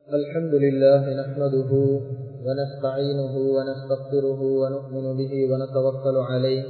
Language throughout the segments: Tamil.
الحمد لله نحمده ونستعينه ونستغفره ونؤمن به ونتوكل عليه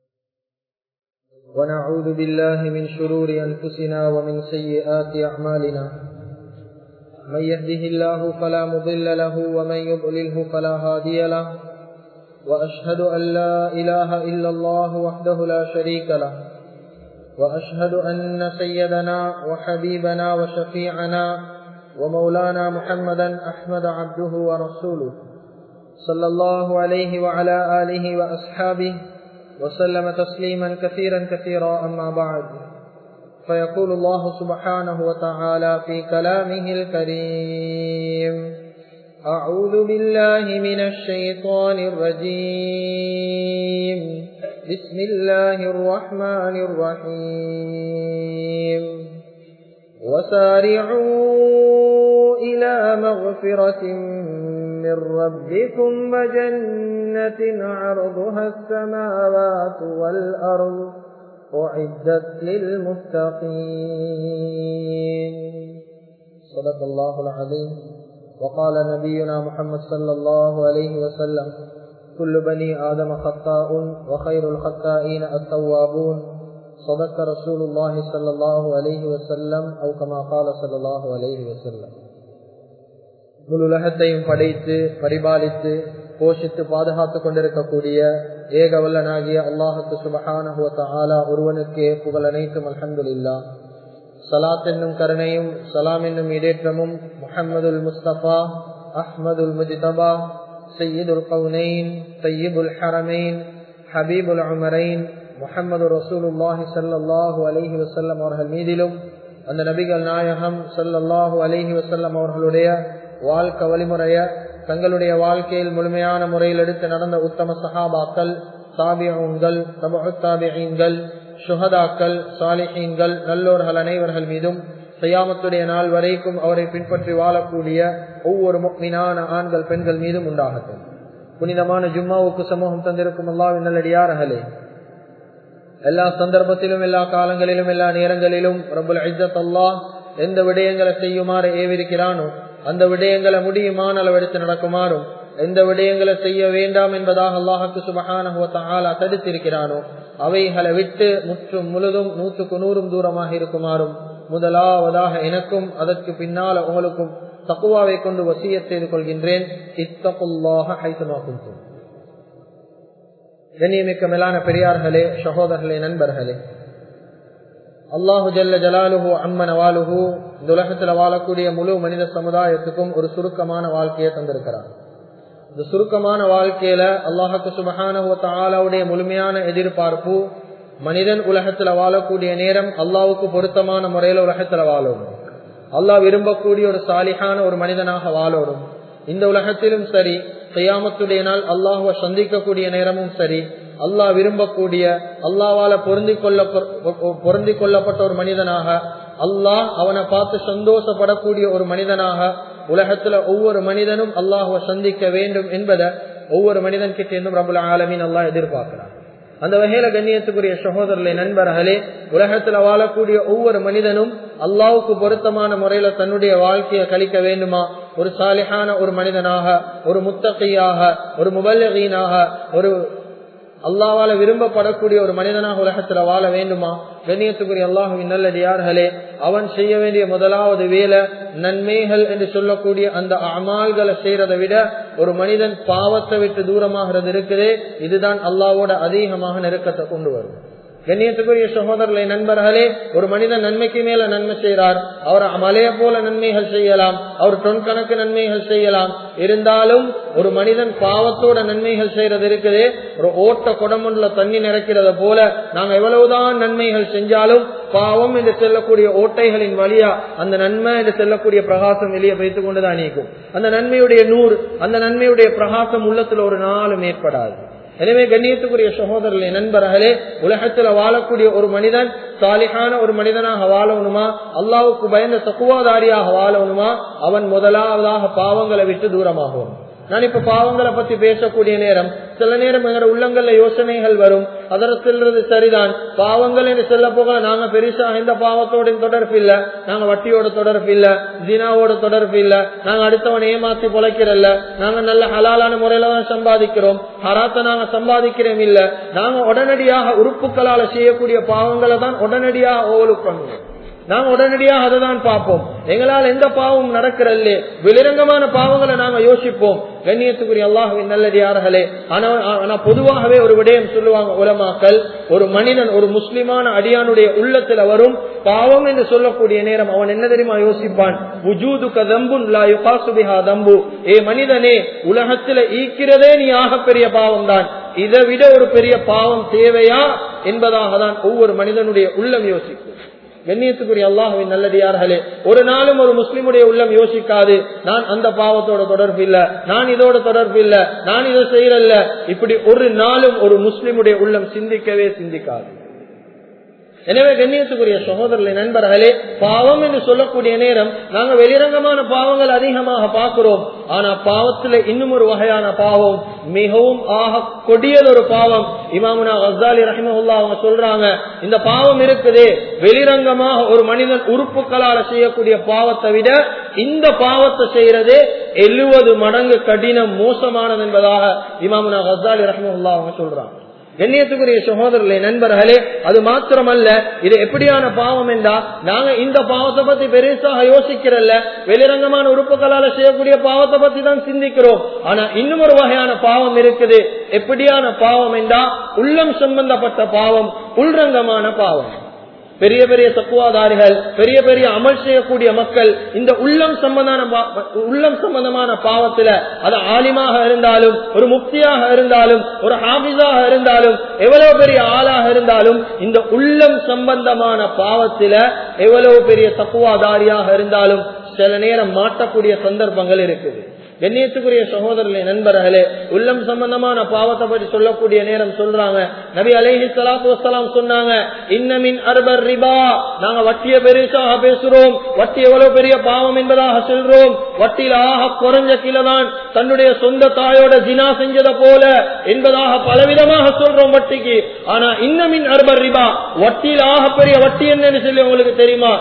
ونعوذ بالله من شرور أنفسنا ومن سيئات أعمالنا من يهده الله فلا مضل له ومن يضلله فلا هادي له وأشهد أن لا إله إلا الله وحده لا شريك له وأشهد أن سيدنا وحبيبنا وشفيعنا ومولانا محمدا أحمد عبده ورسوله صلى الله عليه وعلى آله وأصحابه وسلم تسليما كثيرا كثيرا أما بعد فيقول الله سبحانه وتعالى في كلامه الكريم أعوذ بالله من الشيطان الرجيم بسم الله الرحمن الرحيم وسارعوا إلى مغفرة من ربكم وجنة عرضها السماوات والأرض أعدت للمتقين صدق الله العظيم وقال نبينا محمد صلى الله عليه وسلم كل بني آدم خطاء وخير الخطائين التوابون صدق رسول الله صلى الله عليه وسلم أو كما قال صلى الله عليه وسلم முழு உலகத்தையும் படைத்து பரிபாலித்து போஷித்து பாதுகாத்துக் கொண்டிருக்கக்கூடிய ஏக வல்லனாகிய அல்லாஹுக்கு சுபஹானஹுவத்த ஆலா ஒருவனுக்கே புகழ் அனைத்தும் அல்ஹம்துலில்லா சலாத் என்னும் கருணையும் சலாம் என்னும் இடேற்றமும் முஹம்மதுல் முஸ்தபா அஹ்மதுல் முஜிதபா சையீதுல் கவுனைன் சையீபுல் ஹரமைன் ஹபீபுல் உமரைன் முஹம்மது ரசூலுல்லாஹி சல்லாஹூ அலஹி வசல்லம் அவர்கள் மீதிலும் அந்த நபிகள் நாயகம் சல்லல்லாஹூ அலஹி வசல்லம் அவர்களுடைய வாழ்க்கை வழிமுறைய தங்களுடைய வாழ்க்கையில் முழுமையான முறையில் எடுத்து நடந்த உத்தம சஹாபாக்கள் தாபியங்கள் தபுத்தாபியங்கள் சுஹதாக்கள் சாலிஹீன்கள் நல்லோர்கள் அனைவர்கள் மீதும் செய்யாமத்துடைய நாள் வரைக்கும் அவரை பின்பற்றி வாழக்கூடிய ஒவ்வொரு மீனான ஆண்கள் பெண்கள் மீதும் உண்டாகட்டும் புனிதமான ஜும்மாவுக்கு சமூகம் தந்திருக்கும் அல்லாவின் நல்லடியார்களே எல்லா சந்தர்ப்பத்திலும் எல்லா காலங்களிலும் எல்லா நேரங்களிலும் ரபுல் ஐஜத் அல்லாஹ் எந்த விடயங்களை செய்யுமாறு ஏவிருக்கிறானோ அந்த விடயங்களை முடியுமான அளவெடுத்து நடக்குமாறும் எந்த விடயங்களை செய்ய வேண்டாம் என்பதாக அல்லாஹுக்கு சுபகான தடுத்திருக்கிறானோ அவைகளை விட்டு முற்றும் முழுதும் நூற்றுக்கு நூறும் தூரமாக இருக்குமாறும் முதலாவதாக எனக்கும் அதற்கு பின்னால் உங்களுக்கும் தக்குவாவை கொண்டு வசிய செய்து கொள்கின்றேன் இத்தகுல்லாக ஹைசமாகும் கண்ணியமிக்க மேலான பெரியார்களே சகோதரர்களே நண்பர்களே அல்லாஹு ஜல்ல ஜலாலுஹு அம்மன் வாலுஹு இந்த உலகத்தில் வாழக்கூடிய முழு மனித சமுதாயத்துக்கும் ஒரு சுருக்கமான வாழ்க்கையை தந்திருக்கிறார் இந்த சுருக்கமான வாழ்க்கையில அல்லாஹுக்கு சுபகானுடைய முழுமையான எதிர்பார்ப்பு மனிதன் உலகத்துல வாழக்கூடிய நேரம் அல்லாவுக்கு பொருத்தமான முறையில உலகத்துல வாழணும் அல்லாஹ் விரும்பக்கூடிய ஒரு சாலிகான ஒரு மனிதனாக வாழணும் இந்த உலகத்திலும் சரி செய்யாமத்துடைய நாள் அல்லாஹுவ சந்திக்கக்கூடிய நேரமும் சரி அல்லாஹ் விரும்பக்கூடிய அல்லாவால பொருந்தி கொள்ள பொருந்தி கொள்ளப்பட்ட ஒரு மனிதனாக அல்லாஹ் அவனை பார்த்து சந்தோஷப்படக்கூடிய ஒரு மனிதனாக உலகத்துல ஒவ்வொரு மனிதனும் அல்லாஹுவ சந்திக்க வேண்டும் என்பதை ஒவ்வொரு மனிதன் கிட்ட இருந்தும் ரபுல் ஆலமின் அல்லாஹ் எதிர்பார்க்கிறான் அந்த வகையில கண்ணியத்துக்குரிய சகோதரர்களை நண்பர்களே உலகத்துல வாழக்கூடிய ஒவ்வொரு மனிதனும் அல்லாவுக்கு பொருத்தமான முறையில தன்னுடைய வாழ்க்கையை கழிக்க வேண்டுமா ஒரு சாலிஹான ஒரு மனிதனாக ஒரு முத்தகையாக ஒரு முபல்லகீனாக ஒரு அல்லாவால விரும்பப்படக்கூடிய ஒரு மனிதனாக உலகத்துல வாழ வேண்டுமா கண்ணியத்துக்குரிய அல்லாஹுவின் நல்லடியார்களே அவன் செய்ய வேண்டிய முதலாவது வேலை நன்மைகள் என்று சொல்லக்கூடிய அந்த அமால்களை செய்யறதை விட ஒரு மனிதன் பாவத்தை விட்டு தூரமாகிறது இருக்குதே இதுதான் அல்லாவோட அதிகமாக நெருக்கத்தை கொண்டு வரும் கண்ணியத்துக்குரிய சகோதரர்களை நண்பர்களே ஒரு மனிதன் நன்மைக்கு மேல நன்மை செய்கிறார் அவர் மலைய போல நன்மைகள் செய்யலாம் அவர் தொன் கணக்கு நன்மைகள் செய்யலாம் இருந்தாலும் ஒரு மனிதன் பாவத்தோட நன்மைகள் செய்யறது இருக்குது ஒரு ஓட்ட குடமுள்ள தண்ணி நிறக்கிறத போல நாங்க எவ்வளவுதான் நன்மைகள் செஞ்சாலும் பாவம் என்று செல்லக்கூடிய ஓட்டைகளின் வழியா அந்த நன்மை என்று செல்லக்கூடிய பிரகாசம் வெளியே வைத்துக் கொண்டுதான் நீக்கும் அந்த நன்மையுடைய நூறு அந்த நன்மையுடைய பிரகாசம் உள்ளத்துல ஒரு நாளும் ஏற்படாது எனவே கண்ணியத்துக்குரிய சகோதரர்களே நண்பர்களே உலகத்துல வாழக்கூடிய ஒரு மனிதன் சாலிகான ஒரு மனிதனாக வாழணுமா அல்லாவுக்கு பயந்த தக்குவாதாரியாக வாழணுமா அவன் முதலாவதாக பாவங்களை விட்டு தூரமாகும் நான் இப்ப பாவங்களை பத்தி பேசக்கூடிய நேரம் சில நேரம் எங்களோட உள்ளங்கள்ல யோசனைகள் வரும் அதற்கு சரிதான் பாவங்கள் என்று சொல்ல போக நாங்க பெருசா எந்த பாவத்தோட தொடர்பு இல்ல நாங்க வட்டியோட தொடர்பு இல்ல ஜினாவோட தொடர்பு இல்ல நாங்க அடுத்தவன் ஏமாத்தி பொழைக்கிறல்ல நாங்க நல்ல ஹலாலான முறையில தான் சம்பாதிக்கிறோம் ஹராத்த நாங்க சம்பாதிக்கிறோம் இல்ல நாங்க உடனடியாக உறுப்புகளால செய்யக்கூடிய பாவங்களை தான் உடனடியாக ஓவலுக்கு பண்ணுவோம் நாங்க உடனடியாக அதை தான் பார்ப்போம் எங்களால் எந்த பாவமும் நடக்கிறல்ல வெளிரங்கமான பாவங்களை நாங்க யோசிப்போம் கண்ணியத்துக்குரிய அல்லாஹுவின் நல்லடியார்களே ஆனா ஆனா பொதுவாகவே ஒரு விடயம் சொல்லுவாங்க உலமாக்கள் ஒரு மனிதன் ஒரு முஸ்லிமான அடியானுடைய உள்ளத்துல வரும் பாவம் என்று சொல்லக்கூடிய நேரம் அவன் என்ன தெரியுமா யோசிப்பான் உஜூது கதம்புன் தம்பு ஏ மனிதனே உலகத்துல ஈக்கிறதே நீ ஆகப்பெரிய பாவம் தான் இதை விட ஒரு பெரிய பாவம் தேவையா என்பதாக தான் ஒவ்வொரு மனிதனுடைய உள்ளம் யோசிக்கும் கண்ணியத்துக்குரிய அல்லாஹுவின் நல்லடியார்களே ஒரு நாளும் ஒரு முஸ்லிமுடைய உள்ளம் யோசிக்காது நான் அந்த பாவத்தோட தொடர்பு இல்ல நான் இதோட தொடர்பு இல்ல நான் இதை செய்யறல்ல இப்படி ஒரு நாளும் ஒரு முஸ்லிமுடைய உள்ளம் சிந்திக்கவே சிந்திக்காது எனவே கண்ணியத்துக்குரிய சகோதரர்களை நண்பர்களே பாவம் என்று சொல்லக்கூடிய நேரம் நாங்க வெளிரங்கமான பாவங்கள் அதிகமாக பார்க்கிறோம் ஆனா பாவத்துல இன்னும் ஒரு வகையான பாவம் மிகவும் ஆக கொடியது ஒரு பாவம் இமாமுனா அசாலி ரஹிமஹுல்லா அவங்க சொல்றாங்க இந்த பாவம் இருக்குதே வெளிரங்கமாக ஒரு மனிதன் உறுப்புகளால செய்யக்கூடிய பாவத்தை விட இந்த பாவத்தை செய்யறதே எழுபது மடங்கு கடினம் மோசமானது என்பதாக இமாமுனா அசாலி ரஹிமஹுல்லா அவங்க சொல்றாங்க கண்ணியத்துக்குரிய சகோதரர்களே நண்பர்களே அது மாத்திரமல்ல இது எப்படியான பாவம் என்றா நாங்க இந்த பாவத்தை பத்தி பெருசாக யோசிக்கிறல்ல வெளிரங்கமான உறுப்புகளால செய்யக்கூடிய பாவத்தை பத்தி தான் சிந்திக்கிறோம் ஆனா இன்னும் ஒரு வகையான பாவம் இருக்குது எப்படியான பாவம் என்றா உள்ளம் சம்பந்தப்பட்ட பாவம் உள்ரங்கமான பாவம் பெரிய பெரிய தக்குவாதாரிகள் பெரிய பெரிய அமல் செய்யக்கூடிய மக்கள் இந்த உள்ளம் சம்பந்தமான உள்ளம் சம்பந்தமான பாவத்துல அது ஆலிமாக இருந்தாலும் ஒரு முக்தியாக இருந்தாலும் ஒரு ஹாபிஸாக இருந்தாலும் எவ்வளவு பெரிய ஆளாக இருந்தாலும் இந்த உள்ளம் சம்பந்தமான பாவத்துல எவ்வளவு பெரிய தக்குவாதாரியாக இருந்தாலும் சில நேரம் மாட்டக்கூடிய சந்தர்ப்பங்கள் இருக்குது கண்ணியத்துக்குரிய சகோதரர்களே நண்பர்களே உள்ளம் சம்பந்தமான பாவத்தை பற்றி சொல்லக்கூடிய நேரம் சொல்றாங்க நபி அலைஹி சலாத்து வசலாம் சொன்னாங்க இன்னமின் அர்பர் ரிபா நாங்க வட்டிய பெருசாக பேசுறோம் வட்டி எவ்வளவு பெரிய பாவம் என்பதாக சொல்றோம் வட்டியில் ஆக குறைஞ்ச கிலதான் தன்னுடைய சொந்த தாயோட ஜினா செஞ்சதை போல என்பதாக பலவிதமாக சொல்றோம் வட்டிக்கு ஆனா இன்னமின் அர்பர் ரிபா வட்டியில் ஆக பெரிய வட்டி என்னன்னு சொல்லி உங்களுக்கு தெரியுமா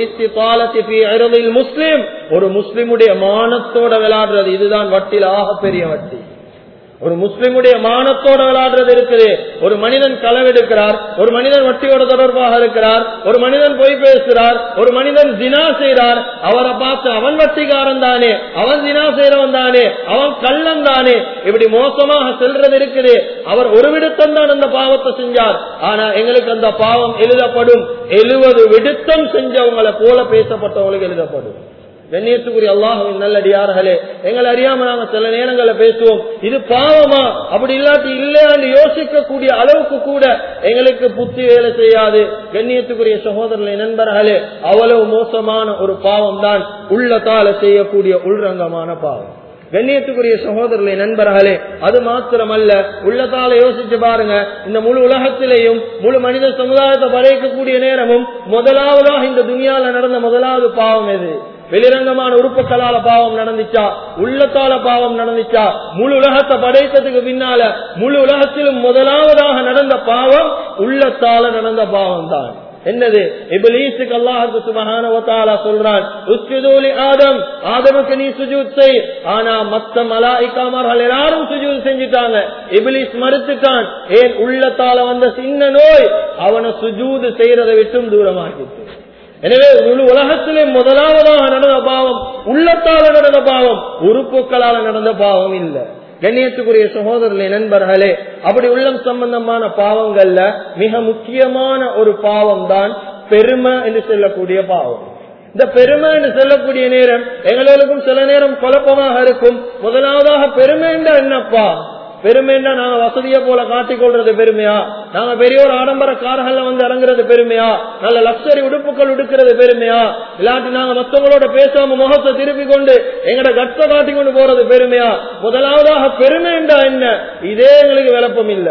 முஸ்லிம் ஒரு முஸ்லிமுடைய மானத்தோட விளையாடுறது இதுதான் வட்டியில் ஆக பெரிய வட்டி ஒரு முஸ்லிமுடைய மானத்தோட விளையாடுறது இருக்குது ஒரு மனிதன் களவெடுக்கிறார் ஒரு மனிதன் வட்டியோட தொடர்பாக இருக்கிறார் ஒரு மனிதன் பொய் பேசுகிறார் ஒரு மனிதன் தினா செய்கிறார் அவரை பார்த்து அவன் வட்டிக்காரன் தானே அவன் தினா செய்யறவன் தானே அவன் கள்ளன் தானே இப்படி மோசமாக செல்றது இருக்குது அவர் ஒரு விடுத்தம் தான் அந்த பாவத்தை செஞ்சார் ஆனா எங்களுக்கு அந்த பாவம் எழுதப்படும் எழுபது விடுத்தம் செஞ்சவங்களை போல பேசப்பட்டவங்களுக்கு எழுதப்படும் கண்ணியத்துக்குரிய அல்லாஹுவின் நல்லடியார்களே எங்களை அறியாம நாம சில நேரங்களை பேசுவோம் இது பாவமா அப்படி இல்லாட்டி இல்லையான்னு யோசிக்கக்கூடிய அளவுக்கு கூட எங்களுக்கு புத்தி வேலை செய்யாது கண்ணியத்துக்குரிய சகோதரர்களை நண்பர்களே அவ்வளவு மோசமான ஒரு பாவம் தான் உள்ளத்தால செய்யக்கூடிய உள்ரங்கமான பாவம் கண்ணியத்துக்குரிய சகோதரர்களை நண்பர்களே அது மாத்திரமல்ல உள்ளத்தால யோசிச்சு பாருங்க இந்த முழு உலகத்திலேயும் முழு மனித சமுதாயத்தை படைக்கக்கூடிய நேரமும் முதலாவதாக இந்த துணியால நடந்த முதலாவது பாவம் எது வெளிரங்கமான உறுப்புகளால பாவம் நடந்துச்சா உள்ளத்தால பாவம் நடந்துச்சா முழு உலகத்தை படைத்ததுக்கு பின்னால முழு உலகத்திலும் முதலாவதாக நடந்த பாவம் உள்ளத்தால நடந்த பாவம் தான் என்னது இபிலீசுக்கு அல்லாஹு சுபஹானவத்தாலா சொல்றான் உஸ்ஜுதூலி ஆதம் ஆதமுக்கு நீ சுஜூத் செய் ஆனா மத்த மலாய்க்காமர்கள் எல்லாரும் சுஜூத் செஞ்சுட்டாங்க இபிலிஸ் மறுத்துட்டான் ஏன் உள்ளத்தால வந்த சின்ன நோய் அவனை சுஜூது செய்யறதை விட்டும் தூரமாக்கிட்டு எனவே முழு உலகத்திலே முதலாவதாக நடந்த பாவம் உள்ளத்தால நடந்த பாவம் உறுப்புகளால நடந்த பாவம் இல்லை கண்ணியத்துக்குரிய சகோதரர்களே நண்பர்களே அப்படி உள்ளம் சம்பந்தமான பாவங்கள்ல மிக முக்கியமான ஒரு பாவம் தான் பெருமை என்று சொல்லக்கூடிய பாவம் இந்த பெருமை என்று சொல்லக்கூடிய நேரம் எங்களுக்கும் சில நேரம் குழப்பமாக இருக்கும் முதலாவதாக பெருமை என்றா என்னப்பா பெருமைன்னா நாங்க வசதியை போல காட்டிக்கொள்றது பெருமையா நாங்க பெரிய ஒரு ஆடம்பர கார்கள்ல வந்து இறங்குறது பெருமையா நல்ல லக்ஸரி உடுப்புகள் உடுக்கிறது பெருமையா இல்லாட்டி நாங்க மத்தவங்களோட பேசாம முகத்தை திருப்பி கொண்டு எங்கட கட்ட காட்டி கொண்டு போறது பெருமையா முதலாவதாக பெருமை என்றா என்ன இதே எங்களுக்கு விளப்பம் இல்ல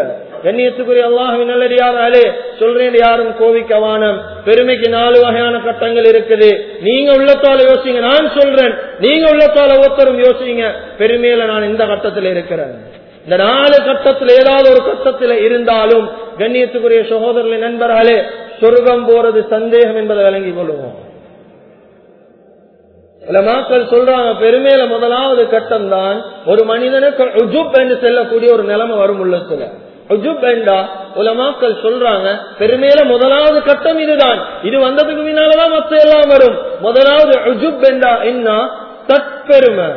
கண்ணியத்துக்குரிய அல்லாஹின் நல்லடியாராலே சொல்றேன் யாரும் கோவிக்கவானம் பெருமைக்கு நாலு வகையான கட்டங்கள் இருக்குது நீங்க உள்ளத்தால யோசிங்க நான் சொல்றேன் நீங்க உள்ளத்தால ஒருத்தரும் யோசிங்க பெருமையில நான் இந்த கட்டத்தில் இருக்கிறேன் இந்த நாலு கட்டத்தில் ஏதாவது ஒரு கட்டத்தில் இருந்தாலும் கண்ணியத்துக்குரிய சகோதரர்களின் நண்பர்களே சொர்க்கம் போறது சந்தேகம் என்பதை விளங்கிக் கொள்ளுவோம் மக்கள் சொல்றாங்க பெருமையில முதலாவது கட்டம் தான் ஒரு மனிதனுக்கு உஜுப் என்று செல்லக்கூடிய ஒரு நிலைமை வரும் உள்ளத்துல உஜுப் என்றா உலமாக்கள் சொல்றாங்க பெருமையில முதலாவது கட்டம் இதுதான் இது வந்ததுக்கு முன்னாலதான் மத்த எல்லாம் வரும் முதலாவது உஜுப் என்றா என்ன தற்பெருமை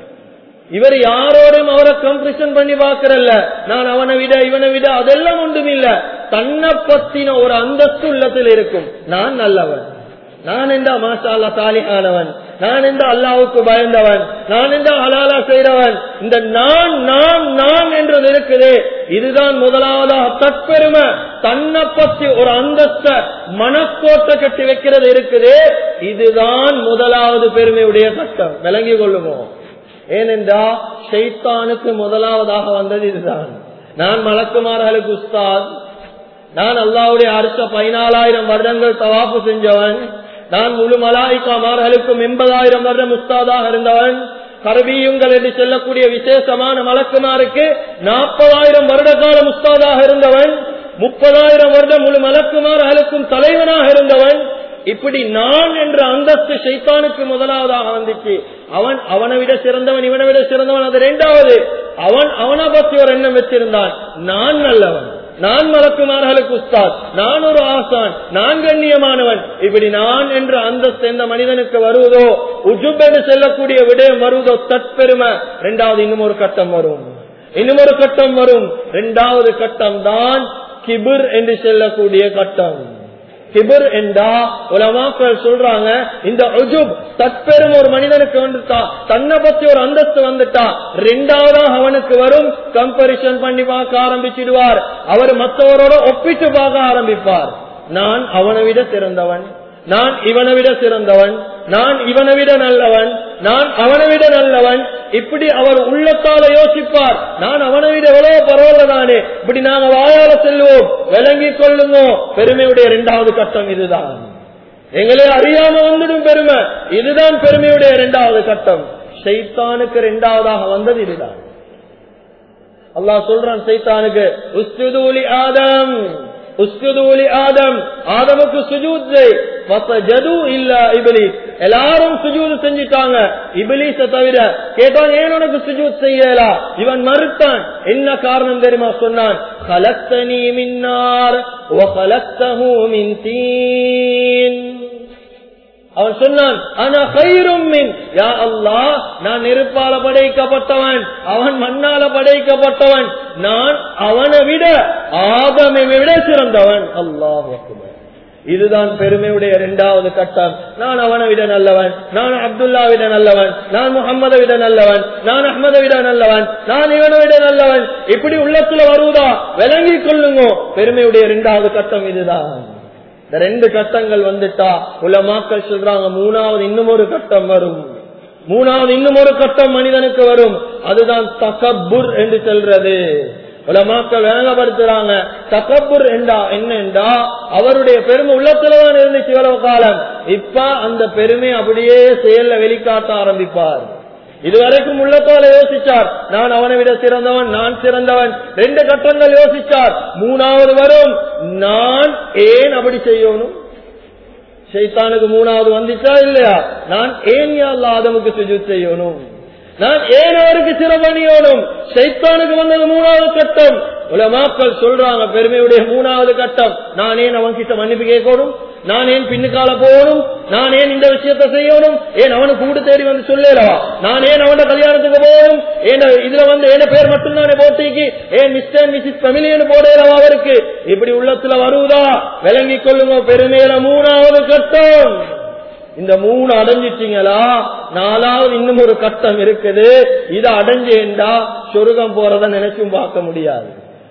இவர் யாரோடும் அவரை கம்பிரிஷன் பண்ணி பாக்குறல்ல நான் அவனை விட இவனை விட அதெல்லாம் ஒன்றும் இல்ல தன்னை பத்தின ஒரு அந்தஸ்து உள்ளத்தில் இருக்கும் நான் நல்லவன் நான் எந்த மாஷா அல்லா சாலிஹானவன் நான் எந்த அல்லாவுக்கு பயந்தவன் நான் எந்த ஹலாலா செய்றவன் இந்த நான் நான் நான் என்றது இருக்குது இதுதான் முதலாவதாக தற்பெருமை தன்னை பத்தி ஒரு அந்தஸ்த மனக்கோட்டை கட்டி வைக்கிறது இருக்குது இதுதான் முதலாவது பெருமையுடைய சட்டம் விளங்கி கொள்ளுவோம் ஏனென்றா ஷைத்தானுக்கு முதலாவதாக வந்தது இதுதான் நான் மலக்குமார்களுக்கு உஸ்தாத் நான் அல்லாவுடைய அடுத்த பதினாலாயிரம் வருடங்கள் தவாப்பு செஞ்சவன் நான் முழு மலாய்க்காமார்களுக்கும் எண்பதாயிரம் வருடம் உஸ்தாதாக இருந்தவன் கரபியுங்கள் என்று சொல்லக்கூடிய விசேஷமான மலக்குமாருக்கு நாற்பதாயிரம் வருட காலம் உஸ்தாதாக இருந்தவன் முப்பதாயிரம் வருடம் முழு மலக்குமார்களுக்கும் தலைவனாக இருந்தவன் இப்படி நான் என்ற அந்தஸ்து சைத்தானுக்கு முதலாவதாக வந்துச்சு அவன் அவனை விட சிறந்தவன் இவனை விட சிறந்தவன் அது இரண்டாவது அவன் அவனை பத்தி ஒரு எண்ணம் வச்சிருந்தான் நான் நல்லவன் நான் மலக்குமார்களுக்கு உஸ்தாத் நான் ஒரு ஆசான் நான் கண்ணியமானவன் இப்படி நான் என்ற அந்தஸ்து எந்த மனிதனுக்கு வருவதோ உஜுப் என்று செல்லக்கூடிய விடயம் வருவதோ தற்பெருமை இரண்டாவது இன்னும் ஒரு கட்டம் வரும் இன்னும் ஒரு கட்டம் வரும் இரண்டாவது கட்டம் தான் கிபிர் என்று செல்லக்கூடிய கட்டம் கிபிர் என்றா உலமாக்கள் சொல்றாங்க இந்த உஜுப் தற்பெரும் ஒரு மனிதனுக்கு வந்துட்டா தன்னை பத்தி ஒரு அந்தஸ்து வந்துட்டா ரெண்டாவதாக அவனுக்கு வரும் கம்பரிசன் பண்ணி பார்க்க ஆரம்பிச்சிடுவார் அவர் மற்றவரோட ஒப்பிட்டு பார்க்க ஆரம்பிப்பார் நான் அவனை விட சிறந்தவன் நான் இவனை விட சிறந்தவன் நான் இவனை விட நல்லவன் நான் அவனை விட நல்லவன் இப்படி அவர் உள்ளத்தால யோசிப்பார் நான் அவனை விட எவ்வளவு பரவாயில்ல தானே இப்படி நாங்க வாயால செல்வோம் விளங்கி கொள்ளுங்க பெருமையுடைய இரண்டாவது கட்டம் இதுதான் எங்களே அறியாம வந்துடும் பெருமை இதுதான் பெருமையுடைய இரண்டாவது கட்டம் சைத்தானுக்கு இரண்டாவதாக வந்தது இதுதான் அல்லாஹ் சொல்றான் சைத்தானுக்கு உஸ்துதூலி ஆதம் உஸ்துதூலி ஆதம் ஆதமுக்கு சுஜூத் செய் ஜது இல்ல இபிலிஸ் எல்லாரும் சுஜூது செஞ்சிட்டாங்க இபிலிஸ தவிர கேட்டான் ஏன் உனக்கு சுஜூத் செய்யலா இவன் மறுத்தான் என்ன காரணம் தெரியுமா சொன்னான் خلقتني من نار وخلقته من طين அவன் சொன்னான் ஆனா கயிறும் மின் யா அல்லாஹ் நான் நெருப்பால படைக்கப்பட்டவன் அவன் மண்ணால படைக்கப்பட்டவன் நான் அவனை விட ஆதமை விட சிறந்தவன் அல்லாஹ் இதுதான் பெருமையுடைய இரண்டாவது கட்டம் நான் அவனை விட நல்லவன் நான் அப்துல்லா விட நல்லவன் நான் முகம்மதை விட நல்லவன் நான் அஹ்மதை விட நல்லவன் நான் இவனை விட நல்லவன் இப்படி உள்ளத்துல வருவதா விளங்கி கொள்ளுங்க பெருமையுடைய இரண்டாவது கட்டம் இதுதான் இந்த ரெண்டு கட்டங்கள் வந்துட்டா உலமாக்கள் சொல்றாங்க மூணாவது இன்னும் ஒரு கட்டம் வரும் மூணாவது இன்னும் ஒரு கட்டம் மனிதனுக்கு வரும் அதுதான் தகப்புர் என்று சொல்றது உலமாக்கள் விளங்கப்படுத்துறாங்க தகப்புர் என்றா என்னென்றா அவருடைய பெருமை உள்ளத்துலதான் இருந்துச்சு இவ்வளவு காலம் இப்ப அந்த பெருமை அப்படியே செயல்ல வெளிக்காட்ட ஆரம்பிப்பார் இதுவரைக்கும் உள்ளத்தோல யோசிச்சார் நான் அவனை விட சிறந்தவன் நான் சிறந்தவன் ரெண்டு கட்டங்கள் யோசிச்சார் மூணாவது வரும் நான் ஏன் அப்படி செய்யணும் சைத்தானுக்கு மூணாவது வந்துச்சா இல்லையா நான் ஏன் ஆதமுக்கு சுஜூத் செய்யணும் நான் ஏன் அவருக்கு சிறப்பணியோனும் சைத்தானுக்கு வந்தது மூணாவது கட்டம் உலமாக்கள் சொல்றாங்க பெருமையுடைய மூணாவது கட்டம் நான் ஏன் அவன் கிட்ட மன்னிப்பு கேட்கணும் நான் ஏன் பின்னுக்கால போகணும் நான் ஏன் இந்த விஷயத்த செய்யணும் ஏன் அவனுக்கு கூடு தேடி வந்து சொல்லலவா நான் ஏன் அவன கல்யாணத்துக்கு போகணும் ஏன் இதுல வந்து என்ன பேர் மட்டும்தானே போட்டிக்கு ஏன் மிஸ்டர் மிஸ்ஸஸ் ஃபெமிலின்னு போடலவா அவருக்கு இப்படி உள்ளத்துல வருவதா விளங்கி கொள்ளுங்க பெருமையில மூணாவது கட்டம் இந்த மூணு அடைஞ்சிட்டீங்களா நாலாவது இன்னும் ஒரு கட்டம் இருக்குது இதை அடைஞ்சேண்டா சொருகம் போறத நினைச்சும் பார்க்க முடியாது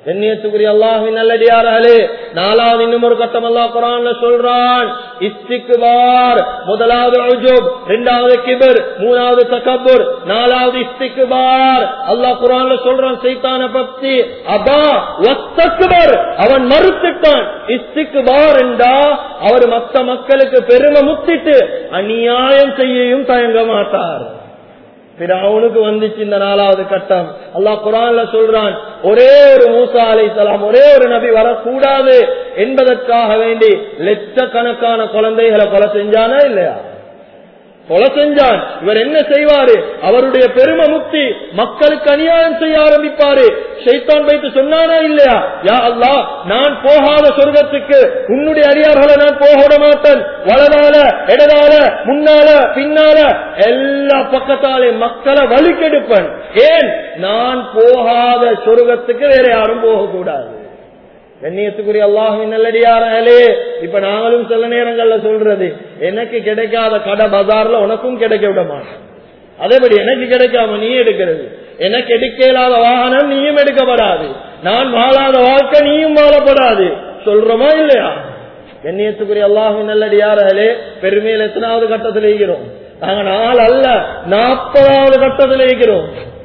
எண்ணியத்துக்குரிய அல்லாஹின் நல்லடியார்களே நாலாவது இன்னும் ஒரு கட்டம் அல்லாஹ் குரான்ல சொல்றான் இஸ்திக்பார் முதலாவது உஜுப் இரண்டாவது கிபர் மூணாவது தகப்பூர் நாலாவது இஸ்திக்பார் அல்லாஹ் குரான்ல சொல்றான் சைத்தான பக்தி அபா ஒத்தக்பர் அவன் மறுத்துட்டான் இஸ்திக்பார் என்றா அவர் மத்த மக்களுக்கு பெருமை முத்திட்டு அநியாயம் செய்யவும் தயங்க மாட்டார் அவனுக்கு வந்துச்சு இந்த நாலாவது கட்டம் அல்லாஹ் குரான்ல சொல்றான் ஒரே ஒரு மூசா அலை சலாம் ஒரே ஒரு நபி வரக்கூடாது என்பதற்காக வேண்டி லட்சக்கணக்கான குழந்தைகளை கொலை செஞ்சானா இல்லையா கொலை செஞ்சான் இவர் என்ன செய்வாரு அவருடைய பெருமை முக்தி மக்களுக்கு அநியாயம் செய்ய ஆரம்பிப்பாரு ஷைத்தான் வைத்து சொன்னானா இல்லையா யா அல்லா நான் போகாத சொர்க்கத்துக்கு உன்னுடைய அடியார்களை நான் போக விட மாட்டேன் வலதால இடதால முன்னால பின்னால எல்லா பக்கத்தாலே மக்களை வலிக்கெடுப்பேன் ஏன் நான் போகாத சொர்க்கத்துக்கு வேற யாரும் போகக்கூடாது கண்ணியத்துக்குரிய அல்லாஹின் நல்லடியாரே இப்ப நாங்களும் சில நேரங்கள்ல சொல்றது எனக்கு கிடைக்காத கடை பஜார்ல உனக்கும் கிடைக்க விட மாட்டேன் அதேபடி எனக்கு கிடைக்காம நீ எடுக்கிறது எனக்கு எடுக்க இயலாத வாகனம் நீயும் எடுக்கப்படாது நான் வாழாத வாழ்க்கை நீயும் வாழப்படாது சொல்றோமா இல்லையா கண்ணியத்துக்குரிய அல்லாஹின் நல்லடியாரே பெருமையில் எத்தனாவது கட்டத்தில் இருக்கிறோம் நாங்க நாலு அல்ல நாற்பதாவது கட்டத்தில் இருக்கிறோம்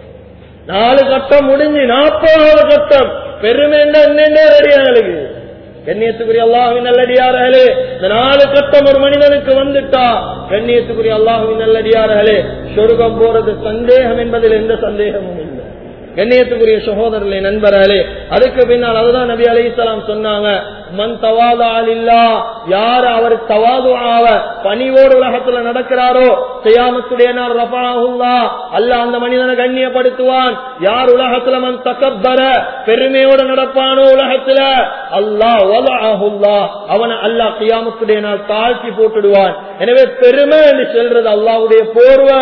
நாலு கட்டம் முடிஞ்சு நாற்பதாவது கட்டம் பெருமை என்னென்ன ரெடி எங்களுக்கு கண்ணியத்துக்குரிய அல்லாஹுவின் நல்லடியார்களே இந்த நாலு கட்டம் ஒரு மனிதனுக்கு வந்துட்டா கண்ணியத்துக்குரிய அல்லாஹுவின் நல்லடியார்களே சொர்க்கம் போறது சந்தேகம் என்பதில் எந்த சந்தேகமும் இல்லை கண்ணியத்துக்குரிய சகோதரர்களே நண்பர்களே அதுக்கு பின்னால் அதுதான் நபி அலி இஸ்லாம் சொன்னாங்க மண் தவாதா இல்லா யார் அவர் தவாது ஆவ பணிவோடு உலகத்துல நடக்கிறாரோ செய்யாமத்துடைய நாள் ரபாஹுல்லா அல்ல அந்த மனிதனை கண்ணியப்படுத்துவான் யார் உலகத்துல மண் தக்கபர பெருமையோடு நடப்பானோ உலகத்துல அல்லாஹ் வலாஹுல்லா அவனை அல்லாஹ் கியாமத்துடைய நாள் தாழ்த்தி போட்டுடுவான் எனவே பெருமை என்று சொல்றது அல்லாவுடைய போர்வை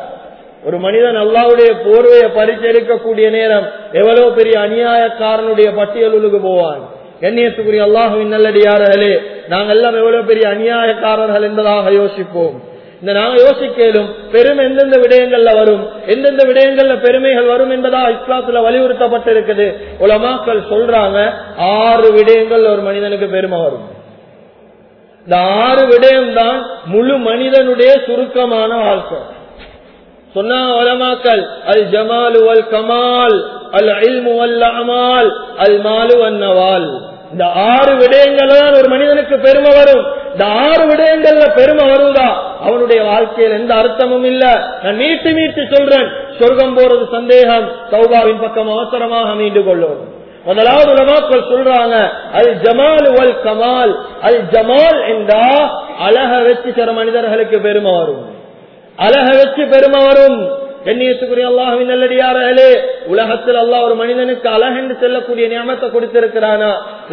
ஒரு மனிதன் அல்லாவுடைய போர்வையை பறிச்செடுக்கக்கூடிய நேரம் எவ்வளவு பெரிய அநியாயக்காரனுடைய பட்டியலுக்கு போவான் கண்ணியத்துக்குரிய அல்லாஹுவின் நல்லடியார்களே நாங்கள் எல்லாம் எவ்வளவு பெரிய அநியாயக்காரர்கள் என்பதாக யோசிப்போம் இந்த நாங்க யோசிக்கலும் பெருமை எந்தெந்த விடயங்கள்ல வரும் எந்தெந்த விடயங்கள்ல பெருமைகள் வரும் என்பதா இஸ்லாத்துல வலியுறுத்தப்பட்டிருக்குது உலமாக்கள் சொல்றாங்க ஆறு விடயங்கள் ஒரு மனிதனுக்கு பெருமை வரும் இந்த ஆறு விடயம் தான் முழு மனிதனுடைய சுருக்கமான வாழ்க்கை சொன்னா உலமாக்கல் அல் ஜமாலு வல் கமால் அல் இல்மு வல் அமால் அல் மாலு வன்னவால் இந்த ஆறு விடயங்கள் தான் ஒரு மனிதனுக்கு பெருமை வரும் இந்த ஆறு விடயங்கள்ல பெருமை வருவதா அவனுடைய வாழ்க்கையில் எந்த அர்த்தமும் இல்ல நான் மீட்டு மீட்டு சொல்றேன் சொர்க்கம் போறது சந்தேகம் சௌபாவின் பக்கம் அவசரமாக மீண்டு கொள்ளும் முதலாவது உலமாக்கள் சொல்றாங்க அல் ஜமால் வல் கமால் அல் ஜமால் என்றா அழக வச்சு சில மனிதர்களுக்கு பெருமை வரும் அழக வச்சு பெருமை வரும் கண்ணியத்துக்குரிய அல்லாஹின் நல்லடியார்களே உலகத்தில் அல்லாஹ் ஒரு மனிதனுக்கு அழகென்று செல்லக்கூடிய நியமத்தை கொடுத்திருக்கிறானா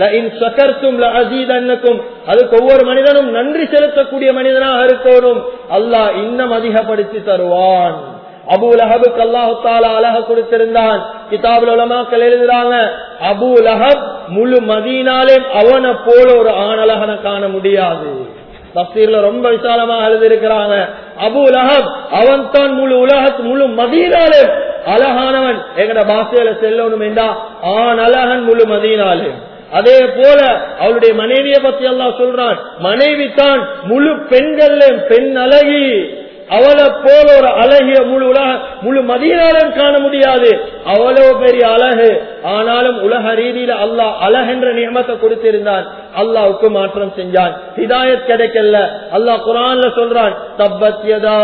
அஜீதன்னுக்கும் அதுக்கு ஒவ்வொரு மனிதனும் நன்றி செலுத்தக்கூடிய மனிதனாக இருக்கணும் அல்லாஹ் இன்னும் அதிகப்படுத்தி தருவான் அபு லஹபுக்கு அல்லாஹு தாலா அழக கொடுத்திருந்தான் கிதாபுல் உலமாக்கள் எழுதுறாங்க அபு லஹப் முழு மதீனாலே அவனை போல ஒரு ஆணழகனை காண முடியாது தப்சீர்ல ரொம்ப விசாலமாக எழுதியிருக்கிறாங்க அபு லஹப் அவன் தான் முழு உலகத்து முழு மதீனாலே அழகானவன் எங்கட பாசையில செல்லணும் என்றா ஆண் அழகன் முழு மதீனாலே அதே போல அவளுடைய மனைவியை பத்தி எல்லாம் சொல்றான் மனைவி தான் முழு பெண்கள்ல பெண் அழகி அவளை போல ஒரு அழகிய முழு உலக முழு மதியாலும் காண முடியாது அவ்வளவு பெரிய அழகு ஆனாலும் உலக ரீதியில அல்லாஹ் அழகென்ற நியமத்தை கொடுத்திருந்தான் அல்லாவுக்கு மாற்றம் செஞ்சான் ஹிதாயத் கிடைக்கல அல்லாஹ் குரான்ல சொல்றான் தப்பத்யதா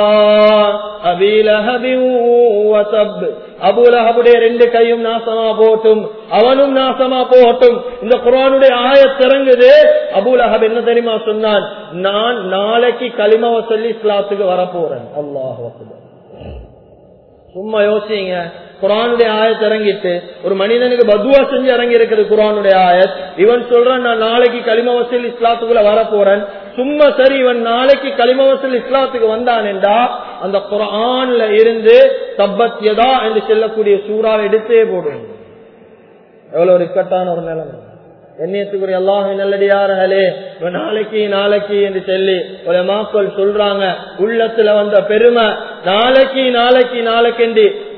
அபுலஹபுடைய ரெண்டு கையும் நாசமா போட்டும் அவனும் நாசமா போகட்டும் இந்த குரானுடைய ஆயத்திறங்குது அபுலஹப் என்ன தெரியுமா சொன்னான் நான் நாளைக்கு களிமாவை சொல்லி இஸ்லாத்துக்கு வரப்போறேன் அல்லாஹ் சும்மா யோசிங்க குரானுடைய ஆயத் இறங்கிட்டு ஒரு மனிதனுக்கு பதுவா செஞ்சு இறங்கி இருக்குது குரானுடைய ஆயத் இவன் சொல்றான் நான் நாளைக்கு களிமவசல் இஸ்லாத்துக்குள்ள வர போறேன் சும்மா சரி இவன் நாளைக்கு களிமவசல் இஸ்லாத்துக்கு வந்தான் என்றா அந்த குரான்ல இருந்து தப்பத்தியதா என்று செல்லக்கூடிய சூறா எடுத்தே போடும் எவ்வளவு ஒரு இக்கட்டான ஒரு நிலைமை எண்ணியத்துக்குரிய அல்லாஹ் நல்லடியார்களே நாளைக்கு நாளைக்கு என்று சொல்லி ஒரு மாக்கள் சொல்றாங்க உள்ளத்துல வந்த பெருமை நாளைக்கு நாளைக்கு நாளைக்கு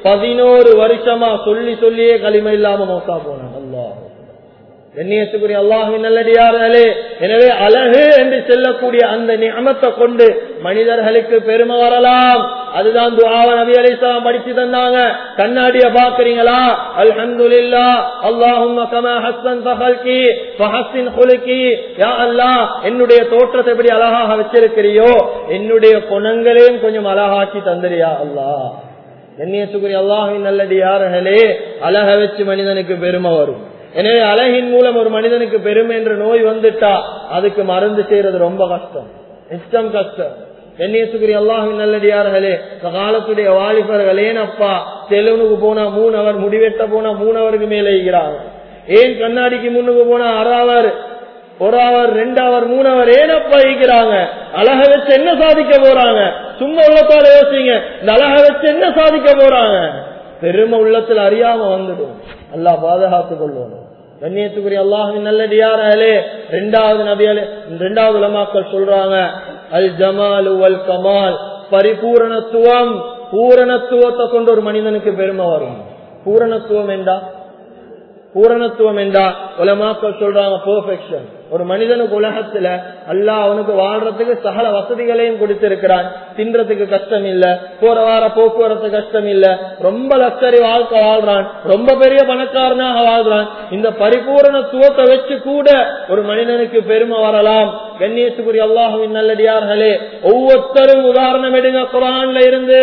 பதினோரு வருஷமா சொல்லி சொல்லியே களிமை இல்லாம மோசா போனான் அல்லாஹ் கண்ணியத்துக்குரிய அல்லாஹின் நல்லடியார்களே எனவே அழகு என்று செல்லக்கூடிய அந்த நியமத்தை கொண்டு மனிதர்களுக்கு பெருமை வரலாம் அதுதான் துஆவ நபி அலைஹிஸ்ஸலாம் படிச்சு தந்தாங்க கண்ணாடிய பாக்குறீங்களா அல்ஹம்துலில்லா அல்லாஹும்ம கமா ஹஸ்ஸன் ஃபஹல்கி ஃபஹஸ்ஸின் குலுகி யா அல்லாஹ் என்னுடைய தோற்றத்தை எப்படி அழகாக வச்சிருக்கிறியோ என்னுடைய குணங்களையும் கொஞ்சம் அழகாக்கி தந்திரியா அல்லாஹ் கண்ணியத்துக்குரிய அல்லாஹின் நல்லடியார்களே அழக வச்சு மனிதனுக்கு பெருமை வரும் எனவே அழகின் மூலம் ஒரு மனிதனுக்கு பெருமை என்ற நோய் வந்துட்டா அதுக்கு மருந்து செய்யறது ரொம்ப கஷ்டம் இஷ்டம் கஷ்டம் கண்ணியத்துக்குரிய அல்லாஹின் நல்லடியார்களே இந்த காலத்துடைய வாலிபர்கள் ஏனப்பா தெலுங்குக்கு போனா மூணு அவர் முடிவெட்ட போனா மூணு அவருக்கு மேலே இருக்கிறாங்க ஏன் கண்ணாடிக்கு முன்னுக்கு போனா அறாவர் ஒரு அவர் ரெண்டு அவர் மூணு அவர் ஏனப்பா இருக்கிறாங்க அழக வச்சு என்ன சாதிக்க போறாங்க சும்மா உள்ளத்தால யோசிங்க இந்த அழக வச்சு என்ன சாதிக்க போறாங்க பெருமை உள்ளத்துல அறியாம வந்துடும் அல்லாஹ் பாதுகாத்துக் கொள்வோம் கண்ணியத்துக்குரிய அல்லாஹின் நல்லடியாரே ரெண்டாவது நபியாலே ரெண்டாவது உலமாக்கள் சொல்றாங்க அல் ஜமால் வல் கமால் பரிபூரணத்துவம் பூரணத்துவத்தை கொண்டு ஒரு மனிதனுக்கு பெருமை வரும் பூரணத்துவம் என்றா பூரணத்துவம் என்றா உலமாக்கள் சொல்றாங்க பெர்ஃபெக்ஷன் ஒரு மனிதனுக்கு உலகத்துல அல்லாஹ் அவனுக்கு வாழ்றதுக்கு சகல வசதிகளையும் கொடுத்திருக்கிறான் தின்றதுக்கு கஷ்டம் இல்ல போற வார போக்குவரத்து கஷ்டம் இல்ல ரொம்ப லக்ஸரி வாழ்க்கை வாழ்றான் ரொம்ப பெரிய பணக்காரனாக வாழ்றான் இந்த பரிபூரணத்துவத்தை வச்சு கூட ஒரு மனிதனுக்கு பெருமை வரலாம் கண்ணியத்துக்குரிய அல்லாஹுவின் நல்லடியார்களே ஒவ்வொருத்தரும் உதாரணம் எடுங்க குரான்ல இருந்து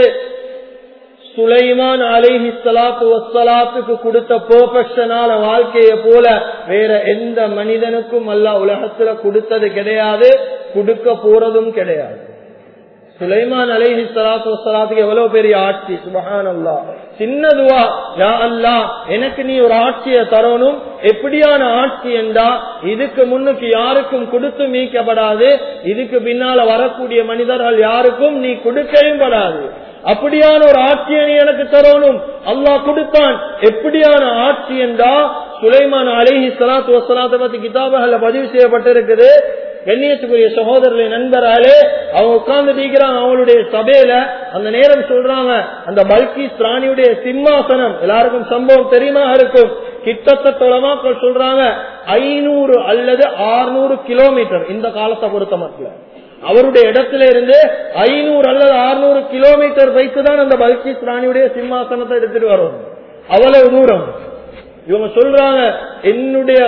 சுலைமான் அலிஹி சலாத்து வசலாத்துக்கு கொடுத்த பெர்ஃபெக்ஷனான வாழ்க்கையை போல வேற எந்த மனிதனுக்கும் அல்ல உலகத்துல கொடுத்தது கிடையாது கொடுக்க போறதும் கிடையாது சுலைமான் அலைஹி சலாத்து வசலாத்துக்கு எவ்வளவு பெரிய ஆட்சி சுபஹான் அல்லா சின்னதுவா யா அல்லா எனக்கு நீ ஒரு ஆட்சியை தரணும் எப்படியான ஆட்சி என்றா இதுக்கு முன்னுக்கு யாருக்கும் கொடுத்து மீட்கப்படாது இதுக்கு பின்னால வரக்கூடிய மனிதர்கள் யாருக்கும் நீ கொடுக்கவும் படாது அப்படியான ஒரு ஆட்சியை நீ எனக்கு தரணும் அல்லாஹ் கொடுத்தான் எப்படியான ஆட்சி என்றா சுலைமான் அலிஹி சலாத்து வசலாத்தை பத்தி கிதாபுகள்ல பதிவு செய்யப்பட்டிருக்குது கண்ணியத்துக்குரிய சகோதரர்களை நண்பராலே அவங்க உட்கார்ந்து தீக்கிறாங்க அவங்களுடைய சபையில அந்த நேரம் சொல்றாங்க அந்த பல்கி பிராணியுடைய சிம்மாசனம் எல்லாருக்கும் சம்பவம் தெரியுமா இருக்கும் கிட்டத்தட்ட உலமாக்கள் சொல்றாங்க ஐநூறு அல்லது ஆறுநூறு கிலோமீட்டர் இந்த காலத்தை பொறுத்த மட்டும் அவருடைய இடத்துல இருந்து ஐநூறு அல்லது அறுநூறு கிலோமீட்டர் வைத்து தான் அந்த பல்கிஸ் ராணியுடைய சிம்மாசனத்தை எடுத்துட்டு வரும் அவ்வளவு தூரம் இவங்க சொல்றாங்க என்னுடைய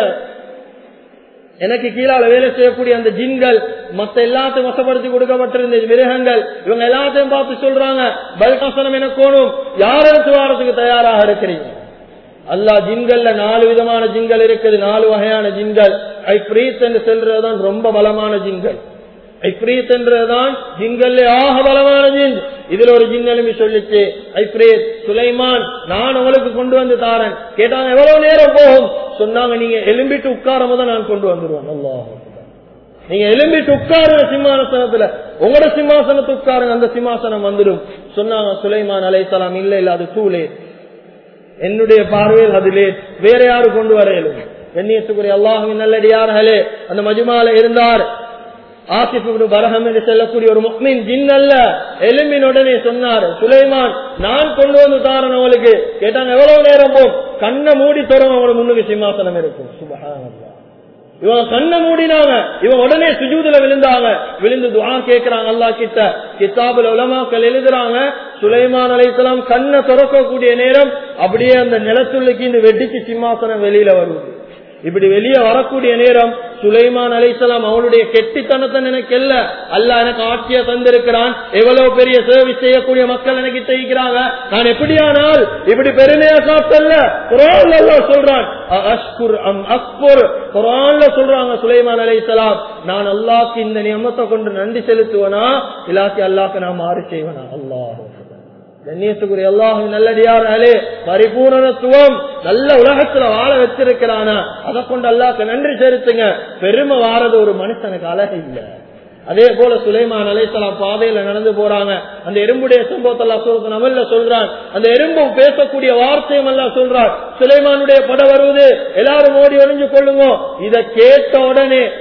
எனக்கு கீழால வேலை செய்யக்கூடிய அந்த ஜின்கள் மத்த எல்லாத்தையும் வசப்படுத்தி கொடுக்கப்பட்டிருந்த மிருகங்கள் இவங்க எல்லாத்தையும் பார்த்து சொல்றாங்க பல்காசனம் எனக்கு கோணும் யார் எடுத்து வாரத்துக்கு தயாராக இருக்கிறீங்க அல்லா ஜின்கள்ல நாலு விதமான ஜின்கள் இருக்குது நாலு வகையான ஜின்கள் ஐ பிரீத் என்று செல்றதுதான் ரொம்ப பலமான ஜின்கள் ஐப்ரீத் என்றதுதான் ஜின்கல்ல ஆக பலமான ஜின் இதுல ஒரு ஜின் எழுப்பி சொல்லிச்சு ஐப்ரீத் சுலைமான் நான் உங்களுக்கு கொண்டு வந்து தாரேன் கேட்டாங்க எவ்வளவு நேரம் போகும் சொன்னாங்க நீங்க எலும்பிட்டு உட்காரும் போது நான் கொண்டு வந்துருவேன் அல்லாஹ் நீங்க எலும்பிட்டு உட்காருங்க சிம்மாசனத்துல உங்களோட சிம்மாசனத்தை உட்காருங்க அந்த சிம்மாசனம் வந்துடும் சொன்னாங்க சுலைமான் அலைசலாம் இல்ல இல்ல அது டூலே என்னுடைய பார்வையில் அது லேட் வேற யாரு கொண்டு வர இயலும் கண்ணியத்துக்குரிய அல்லாஹுவின் நல்லடியார்களே அந்த மஜுமால இருந்தார் ஆசிப் பரகம் என்று செல்லக்கூடிய ஒரு முக்மின் ஜின் அல்ல எலும்பின் உடனே சொன்னார் சுலைமான் நான் கொண்டு வந்து தாரன் அவளுக்கு கேட்டாங்க எவ்வளவு நேரம் போம் கண்ணை மூடி தரும் அவனோட முன்னுக்கு சிம்மாசனம் இருக்கும் சுபகானல்லா இவங்க கண்ணை மூடினாங்க இவங்க உடனே சுஜூதுல விழுந்தாங்க விழுந்து துவா கேட்கிறாங்க அல்லா கிட்ட கித்தாபுல உலமாக்கள் எழுதுறாங்க சுலைமான் அலைத்தலாம் கண்ணை திறக்கக்கூடிய நேரம் அப்படியே அந்த நிலத்துள்ளுக்கு இந்த வெட்டிச்சு சிம்மாசனம் வெளியில வருவது இப்படி வெளியே வரக்கூடிய நேரம் சுலைமான் அலைசலாம் அவளுடைய கெட்டித்தனத்தை நினைக்கல அல்ல எனக்கு ஆட்சியை தந்திருக்கிறான் எவ்வளவு பெரிய சர்வீஸ் செய்யக்கூடிய மக்கள் எனக்கு செய்கிறாங்க நான் எப்படியானால் இப்படி பெருமையா சாப்பிட்டல்ல குரான் எல்லாம் சொல்றான் அஷ்குர் அம் அக்புர் குரான்ல சொல்றாங்க சுலைமான் அலைசலாம் நான் அல்லாக்கு இந்த நியமத்தை கொண்டு நன்றி செலுத்துவனா இல்லாத்தி அல்லாக்கு நான் மாறு செய்வனா அல்லாஹ் கண்ணியத்துக்குரிய அல்லாஹு நல்லடியாராலே பரிபூரணத்துவம் நல்ல உலகத்துல வாழ வச்சிருக்கிறானா அதை கொண்டு அல்லாஹ்க்கு நன்றி செலுத்துங்க பெருமை வாரது ஒரு மனுஷனுக்கு அழகு இல்ல அதே போல சுலைமான் அலைசலாம் பாதையில நடந்து போறாங்க அந்த எறும்புடைய சம்பவத்தை எல்லாம் சொல்றது நம்மள சொல்றான் அந்த எறும்பு பேசக்கூடிய வார்த்தையும் எல்லாம் சொல்றான் சுலைமானுடைய படம் வருவது எல்லாரும் ஓடி ஒளிஞ்சு கொள்ளுங்க இத கேட்ட உடனே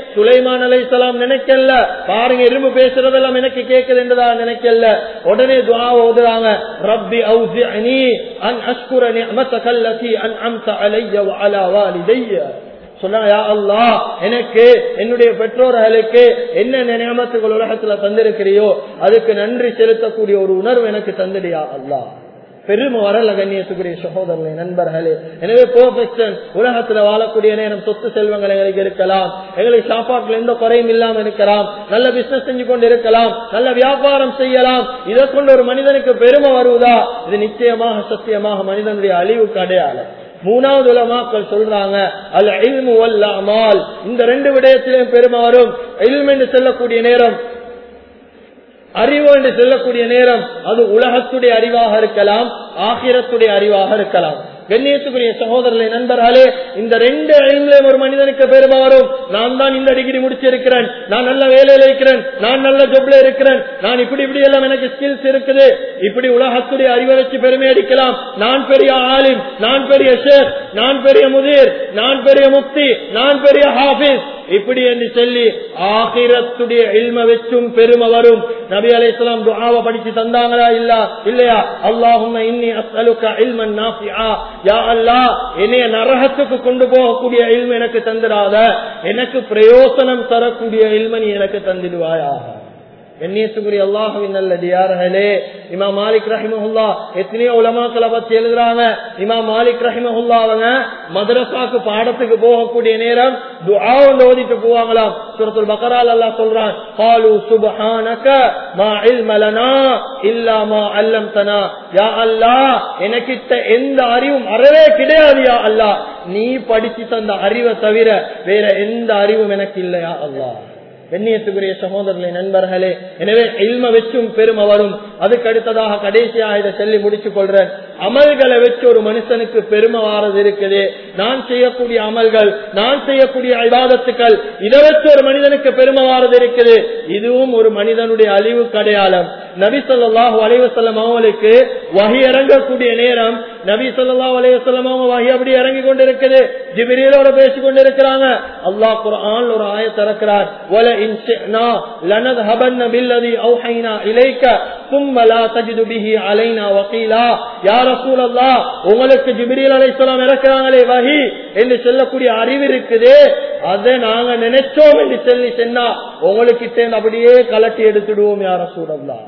சுலைமான் அலைசலாம் நினைக்கல பாருங்க இரும்பு பேசுறதெல்லாம் எனக்கு கேட்குது என்றதா நினைக்கல உடனே துவா ஓதுறாங்க ரப்பி அவுசிஅனி அன் அஷ்குர நிஅமத்தக அல்லதி அன்அம்த அலைய வஅலா வாலிதைய சொன்னா அல்லா எனக்கு என்னுடைய பெற்றோர்களுக்கு என்ன நியமத்துகள் உலகத்துல தந்திருக்கிறியோ அதுக்கு நன்றி செலுத்தக்கூடிய ஒரு உணர்வு எனக்கு தந்துடியா அல்லா பெருமை வரல கண்ணியத்துக்குரிய சகோதரர்களே நண்பர்களே எனவே பெர்ஃபெக்ஷன் உலகத்துல வாழக்கூடிய நேரம் சொத்து செல்வங்கள் எங்களுக்கு இருக்கலாம் எங்களுக்கு சாப்பாட்டுல எந்த குறையும் இல்லாம இருக்கலாம் நல்ல பிசினஸ் செஞ்சு கொண்டு இருக்கலாம் நல்ல வியாபாரம் செய்யலாம் இதை கொண்டு ஒரு மனிதனுக்கு பெருமை வருவதா இது நிச்சயமாக சத்தியமாக மனிதனுடைய அழிவுக்கு அடையாளம் மூணாவது உலமாக்கள் சொல்றாங்க அல்ல இல்மு வல்ல அமால் இந்த ரெண்டு விடயத்திலையும் பெருமை வரும் இல்ம் என்று சொல்லக்கூடிய நேரம் அறிவு என்று சொல்லக்கூடிய நேரம் அது உலகத்துடைய அறிவாக இருக்கலாம் ஆகிரத்துடைய அறிவாக இருக்கலாம் கண்ணியத்துக்குரிய சகோதரர்களை நண்பர்களே இந்த ரெண்டு ஐந்துலயும் ஒரு மனிதனுக்கு பெருமை வரும் நான் தான் இந்த டிகிரி முடிச்சிருக்கிறேன் நான் நல்ல வேலையில இருக்கிறேன் நான் நல்ல ஜொப்ல இருக்கிறேன் நான் இப்படி இப்படி எல்லாம் எனக்கு ஸ்கில்ஸ் இருக்குது இப்படி உலகத்துடைய அறிவை வச்சு பெருமை அடிக்கலாம் நான் பெரிய ஆலிம் நான் பெரிய ஷேக் நான் பெரிய முதிர் நான் பெரிய முக்தி நான் பெரிய ஹாபிஸ் இப்படி என்று சொல்லி ஆகிரத்துடைய இல்ம வச்சும் பெருமை வரும் நபி அலை இஸ்லாம் துஆவை படிச்சு தந்தாங்களா இல்ல இல்லையா அல்லாஹும் இன்னி அஸ்அலுக இல்மன் நாஃபிஆ யா அல்லாஹ் என்னைய நரகத்துக்கு கொண்டு போகக்கூடிய இல்ம எனக்கு தந்துடாத எனக்கு பிரயோசனம் தரக்கூடிய இல்ம நீ எனக்கு தந்திடுவாயாக கண்ணியத்துக்குரிய அல்லாஹுவின் நல்லடியார்களே இமா மாலிக் ரஹிமஹுல்லா எத்தனையோ உலமாக்களை பத்தி எழுதுறாங்க இமா மாலிக் ரஹிமஹுல்லா அவங்க மதரசாக்கு பாடத்துக்கு போகக்கூடிய நேரம் துஆவுல ஓதிட்டு போவாங்களாம் சூரத்துல் பக்கரால் அல்லாஹ் சொல்றான் காலு சுப்ஹானக மா இல்ம லனா இல்லா மா அல்லம்தனா யா அல்லாஹ் எனக்கிட்ட எந்த அறிவும் அறவே கிடையாது யா அல்லாஹ் நீ படிச்சு தந்த அறிவை தவிர வேற எந்த அறிவும் எனக்கு இல்லையா அல்லாஹ் கண்ணியத்துக்குரிய சகோதரர்களே நண்பர்களே எனவே இல்ம வச்சும் பெருமை வரும் அதுக்கு அடுத்ததாக கடைசியாக இதை சொல்லி முடிச்சு கொள்றேன் அமல்களை வச்சு ஒரு மனுஷனுக்கு பெருமை வாரது இருக்குது நான் செய்யக்கூடிய அமல்கள் நான் செய்யக்கூடிய ஐவாதத்துக்கள் இதை வச்சு ஒரு மனிதனுக்கு பெருமை வாரது இருக்குது இதுவும் ஒரு மனிதனுடைய அழிவு அடையாளம் நபி சொல்லாஹு அலைவசல்லம் அவங்களுக்கு வகை இறங்கக்கூடிய நேரம் நபி சொல்லாஹு அலைவசல்லம் அவங்க வகை அப்படி இறங்கி கொண்டிருக்குது ஜிபிரியோட பேசிக் கொண்டிருக்கிறாங்க அல்லாஹ் குரான் ஒரு ஆய திறக்கிறார் إن شئنا لنذهبن بالذي أوحينا إليك ثم لا تجد به علينا وقيلا يا رسول الله உங்களுக்கு ஜிப்ரீல் அலைஹிஸ்ஸலாம் இறக்குறாங்களே வஹி என்று சொல்லக்கூடிய அறிவு இருக்குது அதை நாங்க நினைச்சோம் என்று சொல்லி சொன்னா உங்களுக்கு அப்படியே கலட்டி எடுத்துடுவோம் யார சூழல்லா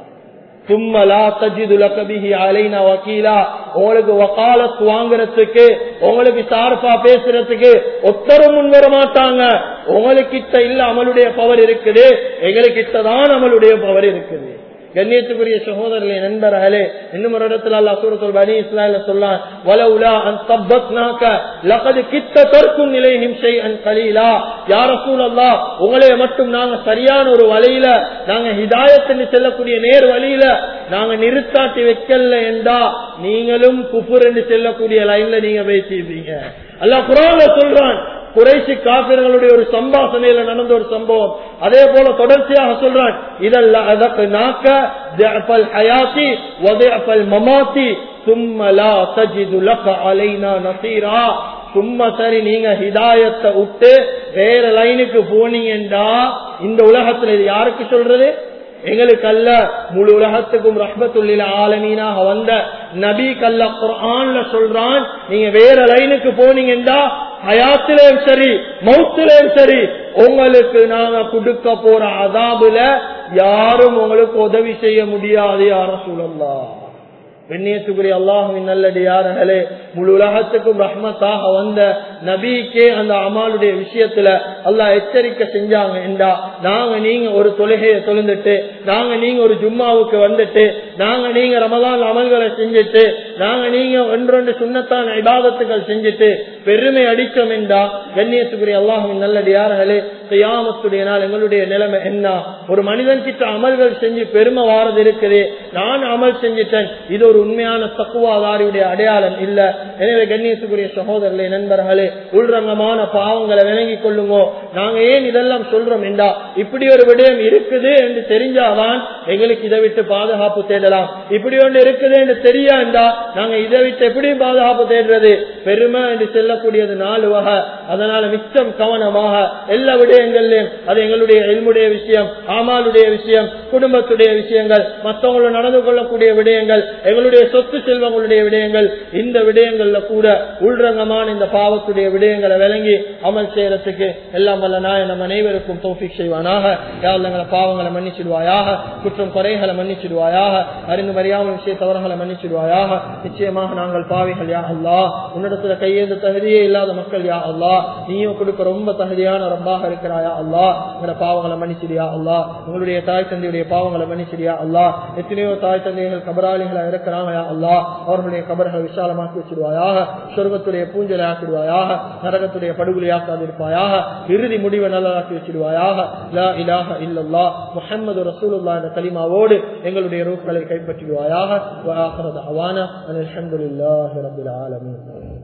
உங்களுக்கு வக்காலத் வாங்குறதுக்கு உங்களுக்கு சார்பா பேசுறதுக்கு ஒத்தரும் முன் வர மாட்டாங்க உங்களுக்கிட்ட இல்ல அமலுடைய பவர் இருக்குது எங்களுக்கிட்ட தான் அமலுடைய பவர் இருக்குது கண்ணியத்துக்குரிய சகோதரர்களே நண்பர்களே இன்னும் ஒரு இடத்துல அல்லா சூரத்துல் பனி இஸ்லால சொல்லான் வலவுலா அன் தப்பத்னாக லகது கித்த தற்கும் நிலையும் செய் அன் கலீலா யார சூழல்லா உங்களைய மட்டும் நாங்க சரியான ஒரு வழியில நாங்க ஹிதாயத்துன்னு செல்லக்கூடிய நேர் வழியில நாங்க நிறுத்தாட்டி வைக்கல என்றா நீங்களும் குஃபுர் என்று செல்லக்கூடிய லைன்ல நீங்க பேசியிருப்பீங்க அல்லா குரான சொல்றான் குறைசி காப்பிர்களுடைய ஒரு சம்பாசனையில நடந்த ஒரு சம்பவம் அதே போல தொடர்ச்சியாக சொல்றான் இதெல்லாம் அதற்கு நாக்க ஜஅபல் ஹயாத்தி வதஅபல் மமாத்தி சும்ம லா தஜிது லக அலைனா நசீரா சும்மா சரி நீங்க ஹிதாயத்தை விட்டு வேற லைனுக்கு போனீங்கடா இந்த உலகத்துல இது யாருக்கு சொல்றது எங்களுக்கு அல்ல முழு உலகத்துக்கும் ரஹ்மத்துள்ளில ஆலமீனாக வந்த நபி கல்ல குரான்ல சொல்றான் நீங்க வேற லைனுக்கு போனீங்கன்னா ஹயாத்திலேயும் சரி மௌத்திலேயும் சரி உங்களுக்கு நாங்க கொடுக்க போற அதாபுல யாரும் உங்களுக்கு உதவி செய்ய முடியாது யார சொல்லலாம் பெண்ணியத்துக்குரிய அல்லாஹுவின் நல்லடியார்களே முழு உலகத்துக்கும் ரஹ்மத்தாக வந்த நபிக்கே அந்த அமாலுடைய விஷயத்துல அல்லாஹ் எச்சரிக்கை செஞ்சாங்க என்றா நாங்க நீங்க ஒரு தொழுகையை தொழுந்துட்டு நாங்க நீங்க ஒரு ஜும்மாவுக்கு வந்துட்டு நாங்க நீங்க ரமதான் அமல்களை செஞ்சுட்டு நாங்க நீங்க ஒன்றொன்று சுண்ணத்தான இபாதத்துகள் செஞ்சுட்டு பெருமை அடிக்கும் என்றா கண்ணியத்துக்குரிய அல்லாஹுவின் நல்லடியார்களே செய்யாமத்துடைய நாள் எங்களுடைய நிலைமை என்ன ஒரு மனிதன் கிட்ட அமல்கள் செஞ்சு பெருமை வாரது இருக்குது நான் அமல் செஞ்சிட்டேன் இது ஒரு உண்மையான தக்குவாதாரியுடைய அடையாளம் இல்ல எனவே கண்ணியத்துக்குரிய சகோதரர்களே நண்பர்களே உள்ரங்கமான பாவங்களை விளங்கிக் கொள்ளுங்க நாங்க ஏன் இதெல்லாம் சொல்றோம் என்றா இப்படி ஒரு விடயம் இருக்குது என்று தெரிஞ்சாதான் எங்களுக்கு இதை விட்டு பாதுகாப்பு தேடலாம் இப்படி ஒன்று இருக்குது என்று தெரியாண்டா நாங்க இதை விட்டு எப்படி பாதுகாப்பு தேடுறது பெருமை என்று செல்லக்கூடியது நாலு வகை அதனால மிச்சம் கவனமாக எல்லா விடயங்கள்லயும் அது எங்களுடைய எல்முடைய விஷயம் ஆமாளுடைய விஷயம் குடும்பத்துடைய விஷயங்கள் மற்றவங்களோட நடந்து கொள்ளக்கூடிய விடயங்கள் எங்களுடைய சொத்து செல்வங்களுடைய விடயங்கள் இந்த விடயங்கள்ல கூட உள்ரங்கமான இந்த பாவத்துடைய விடயங்களை விளங்கி அமல் செய்யறதுக்கு எல்லாம் வல்ல நாய நம் அனைவருக்கும் தோஃபிக் செய்வானாக யாழ் எங்களை பாவங்களை மன்னிச்சிடுவாயாக குற்றம் குறைகளை மன்னிச்சிடுவாயாக அறிந்து மறியாமல் விஷய தவறுகளை மன்னிச்சிடுவாயாக நிச்சயமாக நாங்கள் பாவிகள் யா அல்லா உன்னிடத்துல கையேந்த தகுதியே இல்லாத மக்கள் யா அல்லா நீயும் கொடுக்க ரொம்ப தகுதியான ரப்பாக இருக்கிறாயா அல்லா எங்களோட பாவங்களை மன்னிச்சிடியா அல்லா உங்களுடைய தாய் தந்தையுடைய பாவங்களை மன்னிச்சிடியா அல்லா எத்தனையோ தாய் தந்தைகள் கபராளிகளா இருக்கிறாங்க யா அல்லா அவர்களுடைய கபர்களை விசாலமாக்கி வச்சிருவாயாக சொர்க்கத்துடைய பூஞ்சலை ஆக்கிடுவாயாக நரகத்துடைய படுகொலையாக்காதிருப்பாயாக இறுதி முடிவை நல்லதாக்கி வச்சிருவாயாக லா இலாஹ இல்லல்லா முஹம்மது ரசூலுல்லாஹ் என்ற கலிமாவோடு எங்களுடைய ரூக்களை கைப்பற்றிடுவாயாக வஆஹிரு தஅவானா அல்ஹம்துலில்லாஹி ரப்பில் ஆலமீன்